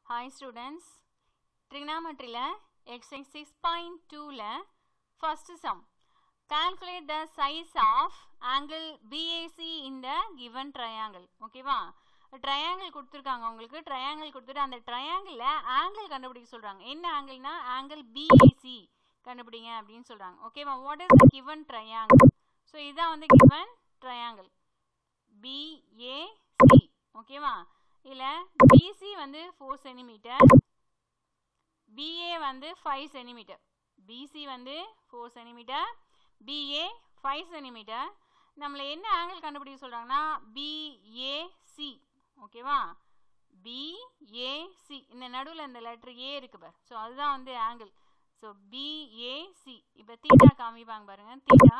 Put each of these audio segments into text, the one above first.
Hi students, trigonometryல exercise 6.2ல first sum. Calculate the size of angle BAC in the given triangle. ஓகேவா triangle கொடுத்துருக்காங்க உங்களுக்கு triangle கொடுத்துட்டு அந்த ட்ரையாங்கிளில் ஆங்கிள் கண்டுபிடிக்க சொல்கிறாங்க என்ன ஆங்கிள்னா ஆங்கிள் பிஏசி கண்டுபிடிங்க அப்படின்னு சொல்கிறாங்க ஓகேவா what is the given triangle so இதுதான் வந்து கிவன் ட்ரையாங்கிள் பிஏசி ஓகேவா இதில் பிசி வந்து ஃபோர் சென்டிமீட்டர் பிஏ வந்து ஃபைவ் சென்டிமீட்டர் பிசி வந்து four centimetre BA five centimetre நம்மளை என்ன ஆங்கிள் கண்டுபிடிக்க சொல்கிறாங்கன்னா பிஏசி ஓகேவா பிஏசி இந்த நடுவில் இந்த லெட்ரு ஏ இருக்கு பார் ஸோ அதுதான் வந்து ஆங்கிள் ஸோ பிஏசி இப்போ தீட்டா காமிப்பாங்க பாருங்க தீட்டா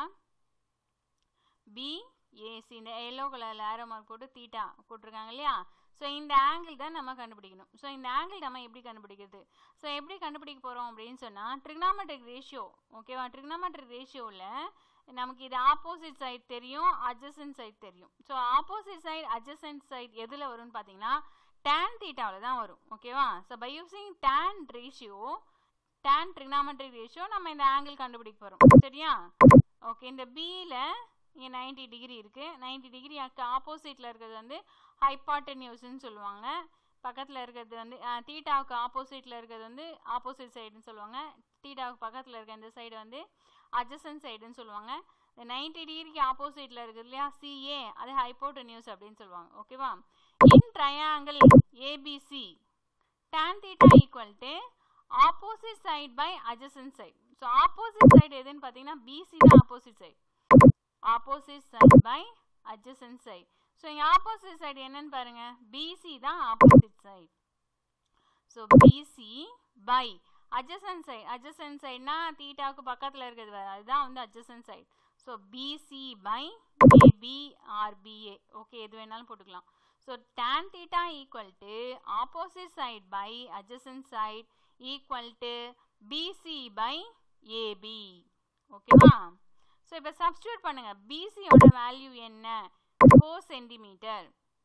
பிஏசி இந்த எல்லோ கலரில் ஆரோ மார்க் போட்டு தீட்டா போட்டிருக்காங்க இல்லையா ஸோ இந்த ஆங்கிள் தான் நம்ம கண்டுபிடிக்கணும் ஸோ இந்த ஆங்கிள் நம்ம எப்படி கண்டுபிடிக்கிறது ஸோ எப்படி கண்டுபிடிக்க போகிறோம் அப்படின்னு சொன்னால் ட்ரிக்னாமெட்ரிக் ரேஷியோ ஓகேவா ட்ரிக்னாமெட்ரிக் ரேஷியோவில் நமக்கு இது ஆப்போசிட் சைட் தெரியும் அட்ஜசன்ட் சைட் தெரியும் so opposite side adjacent side எதில் வரும்னு பார்த்தீங்கன்னா டேன் தீட்டாவில் தான் வரும் okay so by using tan ratio tan trigonometric ratio நம்ம இந்த ஆங்கிள் கண்டுபிடிக்க போகிறோம் சரியா ஓகே இந்த பியில் இங்கே நைன்டி டிகிரி இருக்குது நைன்டி டிகிரி ஆப்போசிட்டில் இருக்கிறது வந்து ஹைப்பாட்டன்யூஸ்ன்னு சொல்லுவாங்க பக்கத்தில் இருக்கிறது வந்து தீட்டாவுக்கு ஆப்போசிட்டில் இருக்கிறது வந்து ஆப்போசிட் சைடுன்னு சொல்லுவாங்க தீட்டாவுக்கு பக்கத்தில் இருக்க இந்த சைடு வந்து அட்ஜசன் சைடுன்னு சொல்லுவாங்க இந்த நைன்டி டிகிரிக்கு ஆப்போசிட்டில் இருக்குது இல்லையா சிஏ அது ஹைப்போட்டன்யூஸ் அப்படின்னு சொல்லுவாங்க ஓகேவா in triangle ABC tan theta equal to opposite side by adjacent side so opposite side எதுன்னு பார்த்தீங்கன்னா பிசி தான் opposite side opposite side by adjacent side so இங்கே ஆப்போசிட் சைடு என்னன்னு பாருங்க பிசி தான் opposite side so BC by adjacent side adjacent சைட்னா தீட்டாவுக்கு பக்கத்தில் இருக்கிறது வேறு அதுதான் வந்து adjacent side so BC by AB or BA okay எது வேணாலும் போட்டுக்கலாம் so tan theta equal to opposite side by adjacent side equal to BC by AB ஓகேவா ஸோ இப்போ சப்ஸ்டியூட் பண்ணுங்க பிசியோட வேல்யூ என்ன ஃபோர் சென்டிமீட்டர்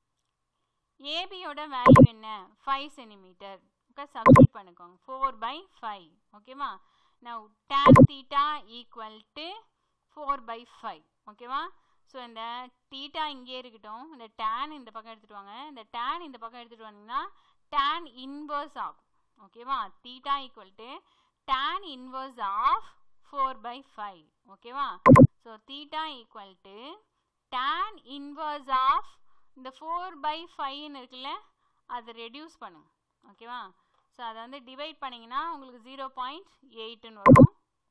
ஏபியோட வேல்யூ என்ன ஃபைவ் சென்டிமீட்டர் ஓகே சப்ஸ்டியூட் பண்ணிக்கோங்க ஃபோர் பை ஃபைவ் ஓகேவா now tan theta equal to four by five ஓகேவா ஸோ இந்த தீட்டா இங்கே இருக்கட்டும் இந்த டேன் இந்த பக்கம் எடுத்துகிட்டு வாங்க இந்த டேன் இந்த பக்கம் எடுத்துகிட்டு வந்தீங்கன்னா டேன் இன்வர்ஸ் ஆகும் ஓகேவா theta equal to tan inverse of four by five ஓகேவா so theta equal to tan inverse of இந்த ஃபோர் பை ஃபைவ்னு இருக்குல்ல அதை ரெடியூஸ் பண்ணுங்க ஓகேவா ஸோ அதை வந்து டிவைட் பண்ணிங்கன்னா உங்களுக்கு ஜீரோ பாயிண்ட் எயிட்டுன்னு வரும்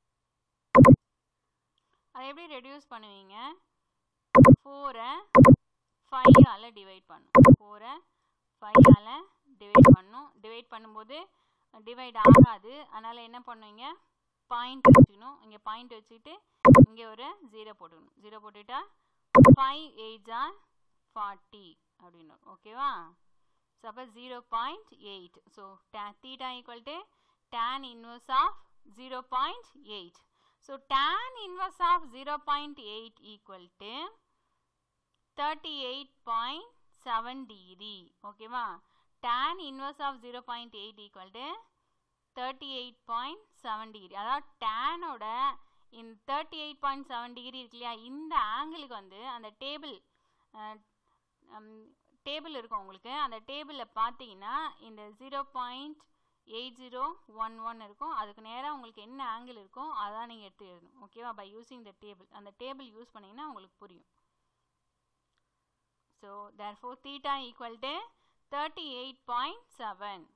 அதை எப்படி ரெடியூஸ் பண்ணுவீங்க ஃபோரை ஃபைவால் டிவைட் பண்ணும் ஃபோரை ஃபைவால் டிவைட் பண்ணும் டிவைட் பண்ணும்போது டிவைட் ஆகாது அதனால் என்ன பண்ணுவீங்க பாயிண்ட் வச்சுக்கணும் இங்கே பாயிண்ட் வச்சுக்கிட்டு இங்கே ஒரு ஜீரோ போட்டுக்கணும் ஜீரோ போட்டுட்டா ஃபைவ் எயிட் ஆர் ஃபார்ட்டி அப்படின்னு ஓகேவா ஸோ அப்போ zero point eight so tan theta equal to tan inverse of zero point eight so tan inverse of zero point eight equal to thirty eight point seven degree ஓகேவா tan inverse of zero point eight equal to thirty eight point seven degree அதாவது டேனோட இந்த thirty eight point seven degree இருக்கு இல்லையா இந்த ஆங்கிளுக்கு வந்து அந்த table table இருக்கும் உங்களுக்கு அந்த டேபிளில் பார்த்தீங்கன்னா இந்த zero point eight zero one one இருக்கும் அதுக்கு நேராக உங்களுக்கு என்ன ஆங்கிள் இருக்கோ அதான் நீங்கள் எடுத்து எழுதணும் ஓகேவா பை யூஸிங் த டேபிள் அந்த டேபிள் யூஸ் பண்ணிங்கன்னா உங்களுக்கு புரியும் so therefore theta equal to thirty eight point seven